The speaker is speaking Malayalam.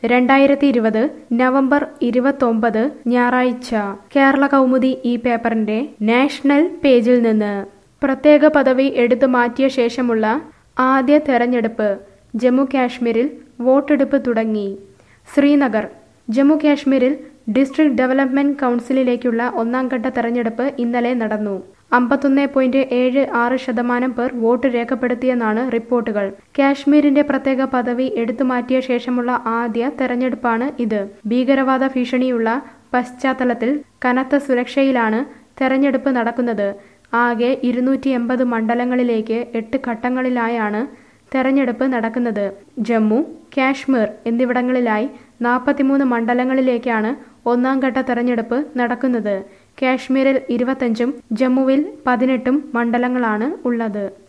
രണ്ടായിരത്തി ഇരുപത് നവംബർ ഇരുപത്തൊമ്പത് ഞായറാഴ്ച കേരള കൗമുദി ഈ പേപ്പറിന്റെ നാഷണൽ പേജിൽ നിന്ന് പ്രത്യേക പദവി എടുത്തു മാറ്റിയ ശേഷമുള്ള ആദ്യ തെരഞ്ഞെടുപ്പ് ജമ്മു കാശ്മീരിൽ വോട്ടെടുപ്പ് തുടങ്ങി ശ്രീനഗർ ജമ്മു കാശ്മീരിൽ ഡിസ്ട്രിക്ട് ഡെവലപ്മെന്റ് കൗൺസിലിലേക്കുള്ള ഒന്നാം ഘട്ട തെരഞ്ഞെടുപ്പ് ഇന്നലെ നടന്നു അമ്പത്തൊന്ന് പോയിന്റ് ഏഴ് ആറ് ശതമാനം പേർ വോട്ട് രേഖപ്പെടുത്തിയെന്നാണ് റിപ്പോർട്ടുകൾ കാശ്മീരിന്റെ പ്രത്യേക പദവി എടുത്തുമാറ്റിയ ശേഷമുള്ള ആദ്യ തെരഞ്ഞെടുപ്പാണ് ഇത് ഭീകരവാദ ഭീഷണിയുള്ള പശ്ചാത്തലത്തിൽ കനത്ത സുരക്ഷയിലാണ് തെരഞ്ഞെടുപ്പ് നടക്കുന്നത് ആകെ ഇരുന്നൂറ്റി എൺപത് മണ്ഡലങ്ങളിലേക്ക് എട്ട് ഘട്ടങ്ങളിലായാണ് തെരഞ്ഞെടുപ്പ് നടക്കുന്നത് ജമ്മു കാശ്മീർ എന്നിവിടങ്ങളിലായി നാൽപ്പത്തിമൂന്ന് മണ്ഡലങ്ങളിലേക്കാണ് ഒന്നാം ഘട്ട തെരഞ്ഞെടുപ്പ് നടക്കുന്നത് കാശ്മീരിൽ ഇരുപത്തഞ്ചും ജമ്മുവിൽ പതിനെട്ടും മണ്ഡലങ്ങളാണ് ഉള്ളത്